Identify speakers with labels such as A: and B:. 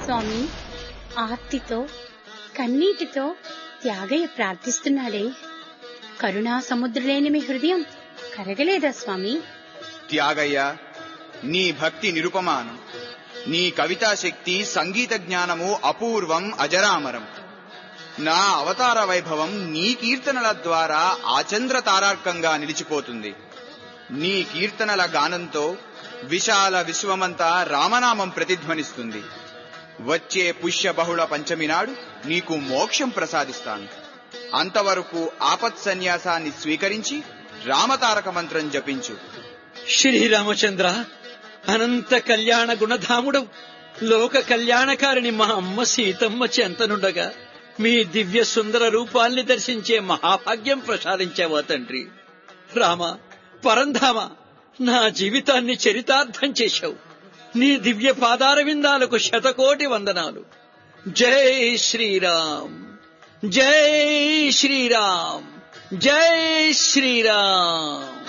A: స్వామి ఆర్తితో కన్నీటితో త్యాగయ్య ప్రార్థిస్తున్నాడే కరుణా సముద్రులేని మీ హృదయం కరగలేదా స్వామి
B: త్యాగయ్య నీ భక్తి నిరుపమానం నీ కవితా శక్తి సంగీత జ్ఞానము అపూర్వం అజరామరం నా అవతార వైభవం నీ కీర్తనల ద్వారా ఆచంద్ర తారార్కంగా నిలిచిపోతుంది నీ కీర్తనల గానంతో విశాల విశ్వమంతా రామనామం ప్రతిధ్వనిస్తుంది వచ్చే పుష్య బహుళ పంచమి నాడు నీకు మోక్షం ప్రసాదిస్తాను అంతవరకు ఆపత్ సన్యాసాన్ని స్వీకరించి రామతారక మంత్రం జపించు
C: శ్రీరామచంద్ర అనంత కళ్యాణ గుణధాముడవు లోక కళ్యాణకారిణి మా అమ్మ సీతమ్మ చెంతనుండగా మీ దివ్య సుందర రూపాల్ని దర్శించే మహాభాగ్యం ప్రసాదించావా తండ్రి రామ పరంధామ నా జీవితాన్ని చరితార్థం చేశావు నీ దివ్య పాదార విందాలకు శతకోటి వందనాలు జై శ్రీరామ్ జై శ్రీరామ్ జై శ్రీరామ్